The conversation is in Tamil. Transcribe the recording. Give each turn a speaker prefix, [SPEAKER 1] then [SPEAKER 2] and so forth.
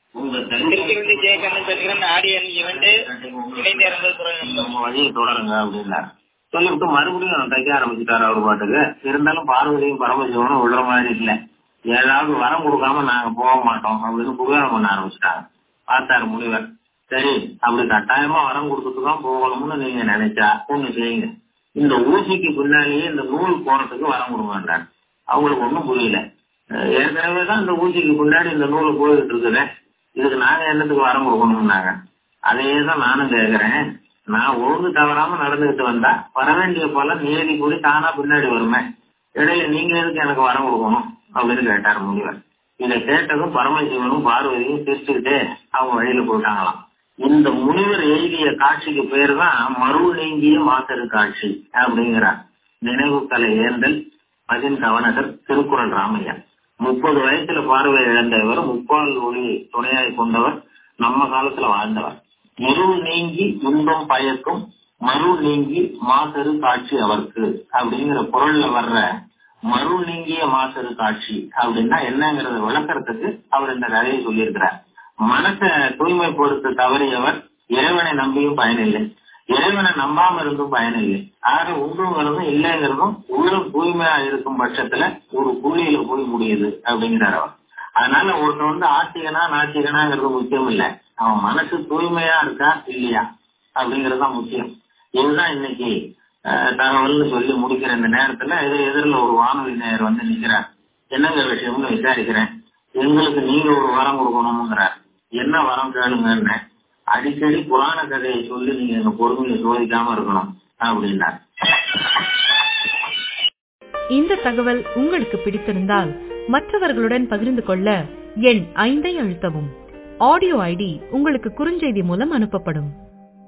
[SPEAKER 1] உங்க
[SPEAKER 2] திருச்சிருந்து ஜெயகண்ணன் பேசுகிறேன் ஆடியன் இவன்ட் இணைந்து இறந்தது குரல்
[SPEAKER 1] நம்ம வழியை தொடருங்க அப்படின்னாரு சொல்லிவிட்டு மறுபடியும் தைக்க ஆரம்பிச்சுட்டாரு அவர் பாட்டுக்கு இருந்தாலும் பார்வதியும் பரமசிவனும் விடுற மாதிரி இல்ல ஏதாவது வரம் கொடுக்காம நாங்க போக மாட்டோம் அப்படின்னு புகாரம் பண்ண ஆரம்பிச்சுட்டாங்க பார்த்தாரு முனிவர் சரி அப்படி கட்டாயமா வரம் கொடுத்துட்டு தான் போகணும்னு நீங்க நினைச்சா ஒண்ணு செய்யுங்க இந்த ஊசிக்கு பின்னாலேயே இந்த நூல் போறதுக்கு வரம் கொடுங்கன்றாரு அவங்களுக்கு ஒண்ணும் புரியல அஹ் ஏற்கனவே தான் இந்த ஊசிக்கு பின்னாடி இந்த நூல் போயிட்டு இருக்குதே இதுக்கு நாங்க என்னத்துக்கு வரம் கொடுக்கணும்னாங்க அதையே தான் நானும் கேக்குறேன் நான் ஒழுங்கு தவறாம நடந்துகிட்டு வந்தா வர வேண்டிய பலன் நீதி கூடி தானா பின்னாடி வருமே இடையில நீங்க எதுக்கு எனக்கு வரம் கொடுக்கணும் அப்படின்னு கேட்டார் முனிவர் இதை கேட்டதும் பரமசிவனும் பார்வதியும் சிரிச்சுக்கிட்டே அவங்க வழியில போயிட்டாங்களாம் இந்த முனிவர் எழுதிய காட்சிக்கு பேர் தான் மருள் நீங்கிய மாசரு காட்சி அப்படிங்கிறார் நினைவு கலை ஏந்தல் மதின் கவனகர் திருக்குறள் ராமையா முப்பது வயசுல பார்வை இழந்தவர் முப்பால் ஒளி துணையாய் கொண்டவர் நம்ம காலத்துல வாழ்ந்தவர் இருள் நீங்கி இன்பம் பயக்கும் மருள் நீங்கி மாசரு காட்சி அவருக்கு அப்படிங்கிற பொருள்ல வர்ற மருள் நீங்கிய மாசரு காட்சி அப்படின்னா என்னங்கறத விளக்கறதுக்கு அவர் இந்த கதையை சொல்லியிருக்கிறார் மனசை தூய்மைப்படுத்த தவறியவர் இறைவனை நம்பியும் பயனில்லை இறைவனை நம்பாம இருந்தும் பயனில்லை ஆக உண்டுங்கிறதும் இல்லைங்கிறதும் உள்ளம் தூய்மையா இருக்கும் பட்சத்துல ஒரு கூலியில போய் முடியுது அப்படிங்கிறார் அவர் அதனால ஒருத்தன் வந்து ஆத்திகனா நாத்திகனாங்கிறது முக்கியம் இல்ல அவன் மனசு தூய்மையா இருக்கா இல்லையா அப்படிங்கறது தான் முக்கியம் இதுதான் இன்னைக்கு அஹ், தகவல்னு சொல்லி முடிக்கிற இந்த நேரத்துல இது எதிரில் ஒரு வானொலி நேயர் வந்து நிக்கிறார் என்னங்க விஷயம்னு விசாரிக்கிறேன் எங்களுக்கு நீங்க ஒரு வரம் கொடுக்கணுங்கிறார் என்ன வரம் கேளுங்கன்னு அடிக்கடி புராண கதையை சொல்லி நீங்க எங்க பொறுமையை சோதிக்காம இருக்கணும் அப்படின்னார்
[SPEAKER 3] இந்த தகவல் உங்களுக்கு பிடித்திருந்தால் மற்றவர்களுடன் பகிர்ந்து கொள்ள எண் ஐந்தை அழுத்தவும் ஆடியோ ஐடி உங்களுக்கு குறுஞ்செய்தி மூலம் அனுப்பப்படும்